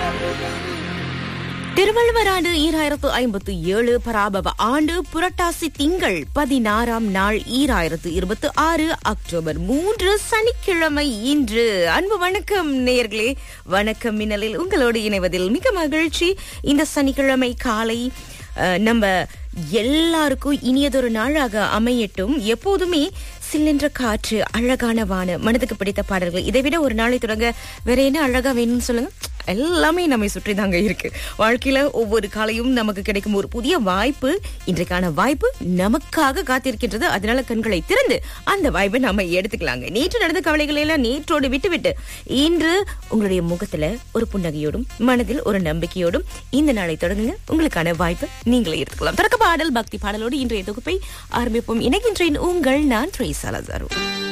திருவள்ளுவர் ஆண்டு ஈராயிரத்து ஐம்பத்து ஏழு பராபவ ஆண்டு புரட்டாசி திங்கள் பதினாறாம் நாள் ஈராயிரத்து இருபத்தி ஆறு அக்டோபர் மூன்று சனிக்கிழமை இன்று அன்பு வணக்கம் நேயர்களே வணக்கம் மின்னலில் உங்களோடு இணைவதில் மிக மகிழ்ச்சி இந்த சனிக்கிழமை காலை அஹ், நம்ம எல்லாருக்கும் இனியதொரு நாளாக அமையட்டும் எப்போதுமே சில்லென்ற காற்று அழகான வான மனதுக்கு பிடித்த பாடல்கள் இதை விட ஒரு நாளை தொடங்க வேற என்ன அழகா வேணும்னு சொல்லுங்க எல்லாமே நம்மை சுற்றி தாங்க இருக்கு வாழ்க்கையில ஒவ்வொரு காலையும் நமக்கு கிடைக்கும் ஒரு புதிய வாய்ப்பு இன்றைக்கான வாய்ப்பு நமக்காக காத்திருக்கின்றது அதனால கண்களை திறந்து அந்த வாய்ப்பை நாம எடுத்துக்கலாங்க நேற்று நடந்த கவலைகளை எல்லாம் நேற்றோடு விட்டுவிட்டு இன்று உங்களுடைய முகத்துல ஒரு புன்னகையோடும் மனதில் ஒரு நம்பிக்கையோடும் இந்த நாளை தொடங்குங்க உங்களுக்கான வாய்ப்பை நீங்களே எடுத்துக்கலாம் தொடக்க பாடல் பக்தி பாடலோடு இன்றைய தொகுப்பை ஆரம்பிப்போம் இணைகின்றேன் உங்கள் நான் ட்ரேசாலதாரு